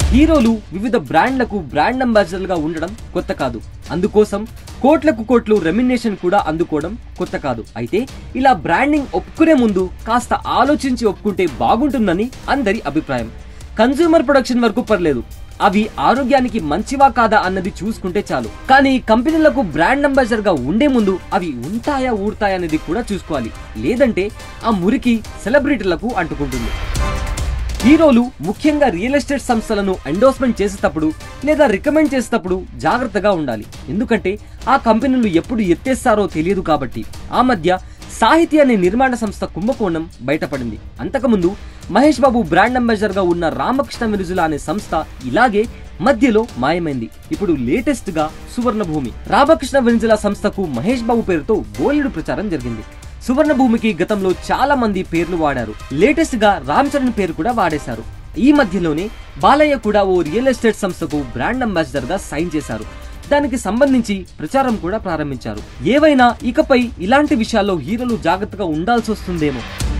హీరోలు వివిధ బ్రాండ్లకు బ్రాండ్ అంబాసిడర్లుగా ఉండడం కొత్త కాదు అందుకోసం కోట్లకు కోట్లు రెమ్యునేషన్ కూడా అందుకోవడం కొత్త కాదు అయితే ఇలా బ్రాండింగ్ ఒప్పుకునే ముందు కాస్త ఆలోచించి ఒప్పుకుంటే బాగుంటుందని అందరి అభిప్రాయం కన్స్యూమర్ ప్రొడక్షన్ వరకు పర్లేదు అవి ఆరోగ్యానికి మంచివా కాదా అన్నది చూసుకుంటే చాలు కానీ కంపెనీలకు బ్రాండ్ అంబాసిడర్ గా ఉండే ముందు అవి ఉంటాయా ఊడతాయా అనేది కూడా చూసుకోవాలి లేదంటే ఆ మురికి సెలబ్రిటీలకు అంటుకుంటుంది హీరోలు ముఖ్యంగా రియల్ ఎస్టేట్ సంస్థలను ఎండోర్స్మెంట్ చేసేటప్పుడు లేదా రికమెండ్ చేసేటప్పుడు జాగ్రత్తగా ఉండాలి ఎందుకంటే ఆ కంపెనీలు ఎప్పుడు ఎత్తేస్తారో తెలియదు కాబట్టి ఆ మధ్య సాహితీ అనే నిర్మాణ సంస్థ కుంభకోణం బయటపడింది అంతకుముందు మహేష్ బాబు బ్రాండ్ అంబాసిడర్ గా ఉన్న రామకృష్ణ మిరుజుల అనే సంస్థ ఇలాగే మధ్యలో మాయమైంది ఇప్పుడు లేటెస్ట్ గా సువర్ణ భూమి రామకృష్ణ వెనిజుల సంస్థకు మహేష్ బాబు పేరుతో బోలెడు ప్రచారం జరిగింది సువర్ణ భూమికి గతంలో చాలా మంది పేర్లు వాడారు లేటెస్ట్ గా రామ్ చరణ్ పేరు కూడా వాడేశారు ఈ మధ్యలోనే బాలయ్య కూడా ఓ రియల్ ఎస్టేట్ సంస్థకు బ్రాండ్ అంబాసిడర్ గా సైన్ చేశారు దానికి సంబంధించి ప్రచారం కూడా ప్రారంభించారు ఏవైనా ఇకపై ఇలాంటి విషయాల్లో హీరోలు జాగ్రత్తగా ఉండాల్సి వస్తుందేమో